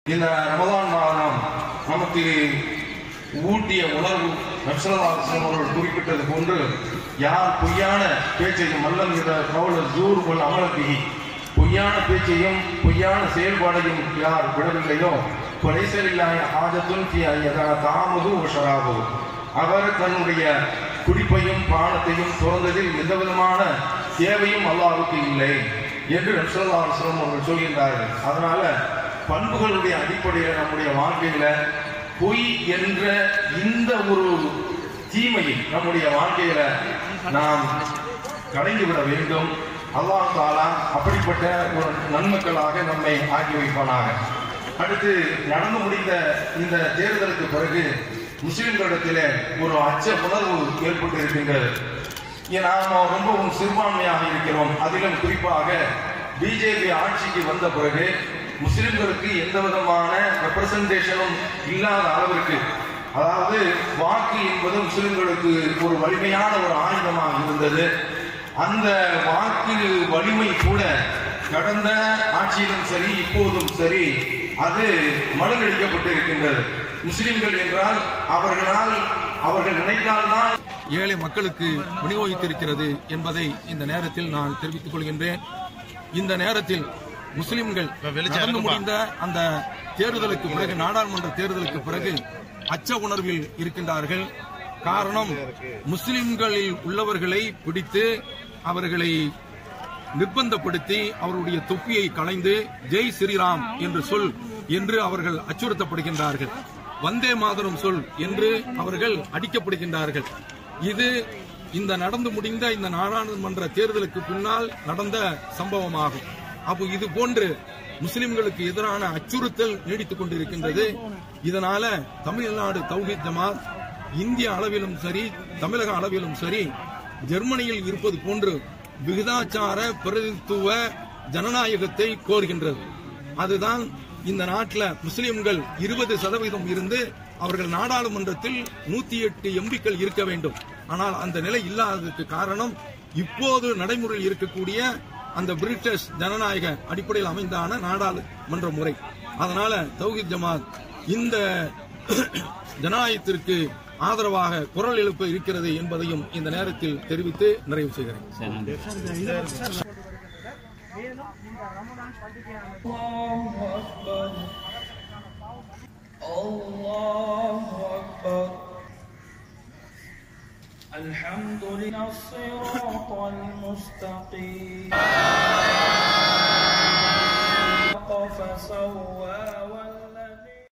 இந்த ரமதான் மாதம் நமக்கு ஊட்டிய உணர்வு நக்சலாசனம் அவர்கள் குறிப்பிட்டது போன்று யார் பொய்யான பேச்சையும் மல்லம் என்ற கவுல ஜூர் கொள் அமலபிகி பொய்யான பேச்சையும் பொய்யான செயல்பாடையும் யார் விடவில்லையோ கொலைசரில்லாய ஆஜத்துன் தாமது ஷராபு அவர் தன்னுடைய குடிப்பையும் பானத்தையும் துறந்ததில் எந்த விதமான தேவையும் அல்லாவுக்கு இல்லை என்று நக்சலாசனம் அவர்கள் சொல்கின்றார்கள் அதனால பண்புகளுடைய அடிப்படையில் நம்முடைய வாழ்க்கையில பொய் என்ற இந்த ஒரு தீமையை நம்முடைய வாழ்க்கையில நாம் கடைந்து விட வேண்டும் அல்லாஹ் தாலா அப்படிப்பட்ட ஒரு நன்மக்களாக நம்மை ஆக்கி வைப்பானாக அடுத்து நடந்து முடிந்த இந்த தேர்தலுக்கு பிறகு முஸ்லிம்களிடத்திலே ஒரு அச்ச உணர்வு ஏற்பட்டு இருக்கின்றது ஏன் நாம் ரொம்பவும் சிறுபான்மையாக இருக்கிறோம் அதிலும் குறிப்பாக பிஜேபி ஆட்சிக்கு வந்த பிறகு முஸ்லிம்களுக்கு எந்த விதமான ரெப்ரசன்டேஷனும் இல்லாத அளவிற்கு அதாவது வாக்கு என்பது முஸ்லிம்களுக்கு ஒரு வலிமையான ஒரு ஆயுதமாக இருந்தது அந்த வாக்கு வலிமை கூட கடந்த ஆட்சியிலும் சரி இப்போதும் சரி அது மழுங்கடிக்கப்பட்டு இருக்கின்றது முஸ்லிம்கள் என்றால் அவர்களால் அவர்கள் நினைத்தால்தான் ஏழை மக்களுக்கு விநியோகித்திருக்கிறது என்பதை இந்த நேரத்தில் நான் தெரிவித்துக் கொள்கின்றேன் இந்த நேரத்தில் முஸ்லிம்கள் நடந்து முடிந்த அந்த தேர்தலுக்கு பிறகு நாடாளுமன்ற தேர்தலுக்கு பிறகு அச்ச உணர்வில் இருக்கின்றார்கள் காரணம் முஸ்லிம்களில் உள்ளவர்களை பிடித்து அவர்களை நிர்பந்தப்படுத்தி அவருடைய தொப்பியை களைந்து ஜெய் ஸ்ரீராம் என்று சொல் என்று அவர்கள் அச்சுறுத்தப்படுகின்றார்கள் வந்தே மாதரம் சொல் என்று அவர்கள் அடிக்கப்படுகின்றார்கள் இது இந்த நடந்து முடிந்த இந்த நாடாளுமன்ற தேர்தலுக்கு பின்னால் நடந்த சம்பவமாகும் அப்போ இது போன்று முஸ்லிம்களுக்கு எதிரான அச்சுறுத்தல் நீடித்துக் கொண்டிருக்கின்றது இதனால தமிழ்நாடு தௌஹீத் ஜமாத் இந்திய அளவிலும் சரி தமிழக அளவிலும் சரி ஜெர்மனியில் இருப்பது போன்று விகிதாச்சார பிரதித்துவ ஜனநாயகத்தை கோருகின்றது அதுதான் இந்த நாட்டில் முஸ்லிம்கள் இருபது சதவீதம் இருந்து அவர்கள் நாடாளுமன்றத்தில் நூத்தி எட்டு எம்பிக்கள் இருக்க வேண்டும் ஆனால் அந்த நிலை இல்லாததுக்கு காரணம் இப்போது நடைமுறையில் இருக்கக்கூடிய அந்த பிரிட்டிஷ் ஜனநாயக அடிப்படையில் அமைந்தான நாடாளுமன்ற முறை அதனால தௌஹித் ஜமாத் இந்த ஜனநாயகத்திற்கு ஆதரவாக குரல் எழுப்ப இருக்கிறது என்பதையும் இந்த நேரத்தில் தெரிவித்து நிறைவு செய்கிறேன் الله أكبر الله أكبر الحمد لله الصراط المستقيم فسواه